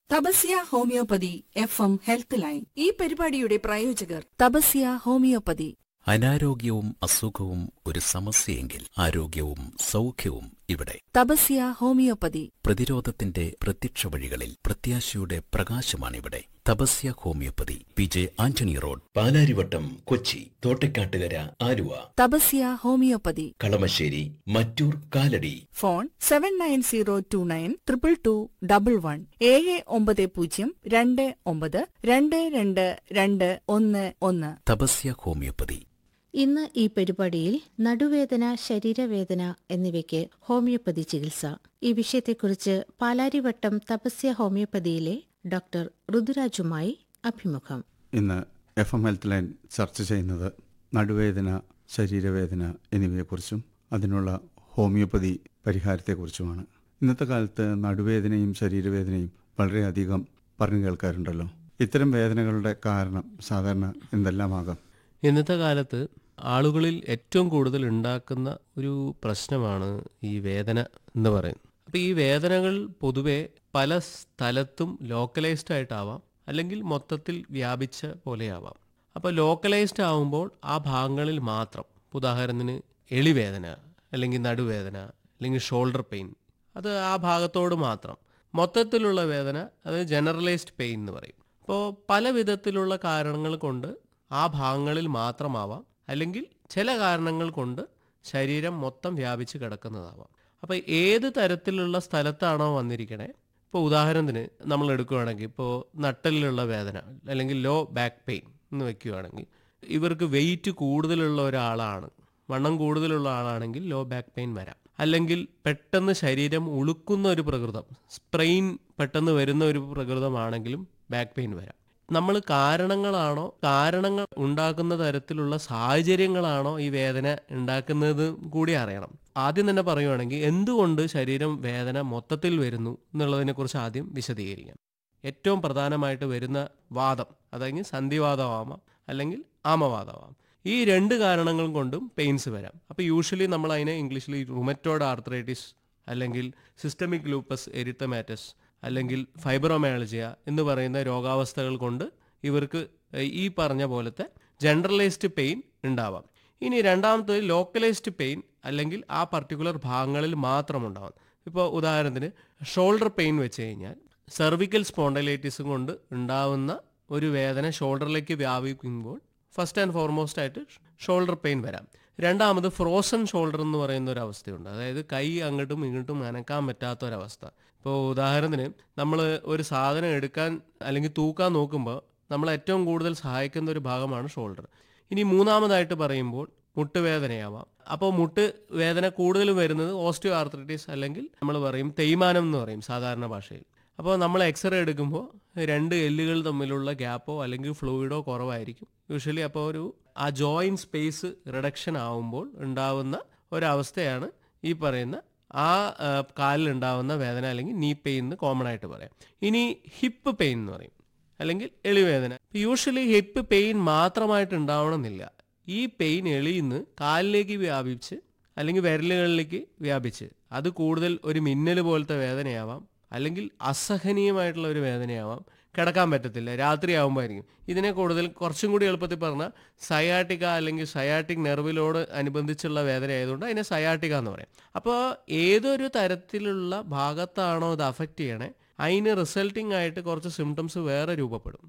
Tapasya homeopathy F M health line ഈ പരിപാടിയുടെ പ്രായോജകർ തപസ്യ ഹോമിയോപ്പതി അനാരോഗ്യവും അസുഖവും ഒരു സമസ്യയെങ്കിൽ ആരോഗ്യവും സൗഖ്യവും ഇവിടെ തപസ്യ ഹോമിയോപ്പതി പ്രതിരോധത്തിന്റെ പ്രത്യക്ഷ വഴികളിൽ പ്രത്യാശയുടെ പ്രകാശമാണിവിടെ Tapasya homeopathy P J Antony road Palarivattom Kochi Thottakattukara Aluva Tapasya homeopathy Kalamassery Mattoor Kalady phone seven nine zero two nine triple two double one ഏഴ് ഒമ്പത് പൂജ്യം രണ്ട് ഒമ്പത് രണ്ട് രണ്ട് രണ്ട് ഒന്ന് ഒന്ന് തപസ്യ ഹോമിയോപ്പതി ഇന്ന് ഈ പരിപാടിയിൽ നടുവേദന ശരീരവേദന എന്നിവയ്ക്ക് ഹോമിയോപ്പതി ചികിത്സ ഈ വിഷയത്തെക്കുറിച്ച് പാലാരിവട്ടം തപസ്യ ഹോമിയോപ്പതിയിലെ ഡോക്ടർ ഋതുരാജുമായി അഭിമുഖം ഇന്ന് എഫ് എം ഹെൽത്ത് ലൈൻ ചർച്ച ചെയ്യുന്നത് നടുവേദന ശരീരവേദന എന്നിവയെക്കുറിച്ചും അതിനുള്ള ഹോമിയോപ്പതി പരിഹാരത്തെക്കുറിച്ചുമാണ് ഇന്നത്തെ കാലത്ത് നടുവേദനയും ശരീരവേദനയും വളരെയധികം പറഞ്ഞു കേൾക്കാറുണ്ടല്ലോ ഇത്തരം വേദനകളുടെ കാരണം സാധാരണ എന്തെല്ലാമാകാം ഇന്നത്തെ കാലത്ത് ആളുകളിൽ ഏറ്റവും കൂടുതൽ ഉണ്ടാക്കുന്ന ഒരു പ്രശ്നമാണ് ഈ വേദന എന്ന് പറയുന്നത് അപ്പോൾ ഈ വേദനകൾ പൊതുവെ പല സ്ഥലത്തും ലോക്കലൈസ്ഡ് ആയിട്ടാവാം അല്ലെങ്കിൽ മൊത്തത്തിൽ വ്യാപിച്ച പോലെയാവാം അപ്പോൾ ലോക്കലൈസ്ഡ് ആവുമ്പോൾ ആ ഭാഗങ്ങളിൽ മാത്രം ഉദാഹരണത്തിന് എളിവേദന അല്ലെങ്കിൽ നടുവേദന അല്ലെങ്കിൽ ഷോൾഡർ പെയിൻ അത് ആ ഭാഗത്തോട് മാത്രം മൊത്തത്തിലുള്ള വേദന അത് ജനറലൈസ്ഡ് പെയിൻ എന്ന് പറയും അപ്പോൾ പല വിധത്തിലുള്ള കാരണങ്ങൾ കൊണ്ട് ആ ഭാഗങ്ങളിൽ മാത്രമാവാം അല്ലെങ്കിൽ ചില കാരണങ്ങൾ കൊണ്ട് ശരീരം മൊത്തം വ്യാപിച്ച് കിടക്കുന്നതാവാം അപ്പോൾ ഏത് തരത്തിലുള്ള സ്ഥലത്താണോ വന്നിരിക്കണേ ഇപ്പോൾ ഉദാഹരണത്തിന് നമ്മൾ എടുക്കുകയാണെങ്കിൽ ഇപ്പോൾ നട്ടലിലുള്ള വേദന അല്ലെങ്കിൽ ലോ ബാക്ക് പെയിൻ എന്ന് വെക്കുകയാണെങ്കിൽ ഇവർക്ക് വെയിറ്റ് കൂടുതലുള്ള ഒരാളാണ് വണ്ണം കൂടുതലുള്ള ആളാണെങ്കിൽ ലോ ബാക്ക് പെയിൻ വരാം അല്ലെങ്കിൽ പെട്ടെന്ന് ശരീരം ഉളുക്കുന്ന ഒരു പ്രകൃതം സ്പ്രെയിൻ പെട്ടെന്ന് വരുന്ന ഒരു പ്രകൃതമാണെങ്കിലും ബാക്ക് പെയിൻ വരാം നമ്മൾ കാരണങ്ങളാണോ കാരണങ്ങൾ ഉണ്ടാക്കുന്ന തരത്തിലുള്ള സാഹചര്യങ്ങളാണോ ഈ വേദന ഉണ്ടാക്കുന്നത് കൂടി അറിയണം ആദ്യം തന്നെ പറയുവാണെങ്കിൽ എന്തുകൊണ്ട് ശരീരം വേദന മൊത്തത്തിൽ വരുന്നു എന്നുള്ളതിനെ കുറിച്ച് ആദ്യം വിശദീകരിക്കാം ഏറ്റവും പ്രധാനമായിട്ട് വരുന്ന വാദം അതായത് സന്ധിവാദമാവാം അല്ലെങ്കിൽ ആമവാദമാവാം ഈ രണ്ട് കാരണങ്ങൾ കൊണ്ടും പെയിൻസ് വരാം അപ്പോൾ യൂഷ്വലി നമ്മൾ അതിനെ ഇംഗ്ലീഷിൽ റുമറ്റോഡ് ആർത്രൈറ്റിസ് അല്ലെങ്കിൽ സിസ്റ്റമിക് ലൂപ്പസ് എരിത്തമാറ്റസ് അല്ലെങ്കിൽ ഫൈബ്രോമയാളജിയ എന്ന് പറയുന്ന രോഗാവസ്ഥകൾ കൊണ്ട് ഇവർക്ക് ഈ പറഞ്ഞ പോലത്തെ ജനറലൈസ്ഡ് പെയിൻ ഉണ്ടാവാം ഇനി രണ്ടാമത്തത് ലോക്കലൈസ്ഡ് പെയിൻ അല്ലെങ്കിൽ ആ പർട്ടിക്കുലർ ഭാഗങ്ങളിൽ മാത്രം ഉണ്ടാവാം ഇപ്പോൾ ഉദാഹരണത്തിന് ഷോൾഡർ പെയിൻ വെച്ച് കഴിഞ്ഞാൽ സെർവിക്കൽ സ്പോണ്ടലൈറ്റിസും കൊണ്ട് ഉണ്ടാവുന്ന ഒരു വേദന ഷോൾഡറിലേക്ക് വ്യാപിക്കുമ്പോൾ ഫസ്റ്റ് ആൻഡ് ഫോർമോസ്റ്റ് ആയിട്ട് ഷോൾഡർ പെയിൻ വരാം രണ്ടാമത് ഫ്രോസൺ ഷോൾഡർ എന്ന് പറയുന്ന ഒരു അവസ്ഥയുണ്ട് അതായത് കൈ അങ്ങോട്ടും ഇങ്ങോട്ടും അനക്കാൻ പറ്റാത്ത ഒരവസ്ഥ ഇപ്പോൾ ഉദാഹരണത്തിന് നമ്മൾ ഒരു സാധനം എടുക്കാൻ അല്ലെങ്കിൽ തൂക്കാൻ നോക്കുമ്പോൾ നമ്മൾ ഏറ്റവും കൂടുതൽ സഹായിക്കുന്ന ഒരു ഭാഗമാണ് ഷോൾഡർ ഇനി മൂന്നാമതായിട്ട് പറയുമ്പോൾ മുട്ടുവേദനയാവാം അപ്പോൾ മുട്ട് വേദന കൂടുതലും വരുന്നത് ഓസ്റ്റിയോ ആർത്രൈറ്റിസ് അല്ലെങ്കിൽ നമ്മൾ പറയും തേയ്മാനം എന്ന് പറയും സാധാരണ ഭാഷയിൽ അപ്പോൾ നമ്മൾ എക്സ്റേ എടുക്കുമ്പോൾ രണ്ട് എല്ലുകൾ തമ്മിലുള്ള ഗ്യാപ്പോ അല്ലെങ്കിൽ ഫ്ലൂയിഡോ കുറവായിരിക്കും യൂഷ്വലി അപ്പോൾ ഒരു ആ ജോയിൻ സ്പേസ് റിഡക്ഷൻ ആവുമ്പോൾ ഉണ്ടാവുന്ന ഒരവസ്ഥയാണ് ഈ പറയുന്ന ആ കാലിൽ ഉണ്ടാവുന്ന വേദന അല്ലെങ്കിൽ നീ പെയിൻ എന്ന് കോമൺ ആയിട്ട് പറയാം ഇനി ഹിപ്പ് പെയിൻ എന്ന് പറയും അല്ലെങ്കിൽ എളിവേദന യൂഷ്വലി ഹിപ്പ് പെയിൻ മാത്രമായിട്ട് ഉണ്ടാവണമെന്നില്ല ഈ പെയിൻ എളിയിന്ന് കാലിലേക്ക് വ്യാപിച്ച് അല്ലെങ്കിൽ വിരലുകളിലേക്ക് വ്യാപിച്ച് അത് കൂടുതൽ ഒരു മിന്നൽ പോലത്തെ വേദനയാവാം അല്ലെങ്കിൽ അസഹനീയമായിട്ടുള്ള ഒരു വേദനയാവാം കിടക്കാൻ പറ്റത്തില്ല രാത്രി ആകുമ്പോഴായിരിക്കും ഇതിനെ കൂടുതൽ കുറച്ചും കൂടി എളുപ്പത്തിൽ പറഞ്ഞാൽ സയാട്ടിക്ക അല്ലെങ്കിൽ സയാട്ടിക് നെർവിലോട് അനുബന്ധിച്ചുള്ള വേദന ആയതുകൊണ്ട് അതിനെ സയാട്ടിക്ക എന്ന് പറയും അപ്പോൾ ഏതൊരു തരത്തിലുള്ള ഭാഗത്താണോ ഇത് അഫക്റ്റ് ചെയ്യണേ അതിന് റിസൾട്ടിംഗ് ആയിട്ട് കുറച്ച് സിംറ്റംസ് വേറെ രൂപപ്പെടും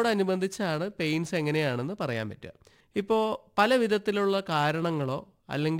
അതിനോടനുബന്ധിച്ചാണ് പെയിൻസ് എങ്ങനെയാണെന്ന് പറയാൻ പറ്റുക ഇപ്പോൾ പല വിധത്തിലുള്ള കാരണങ്ങളോ അല്ലെങ്കിൽ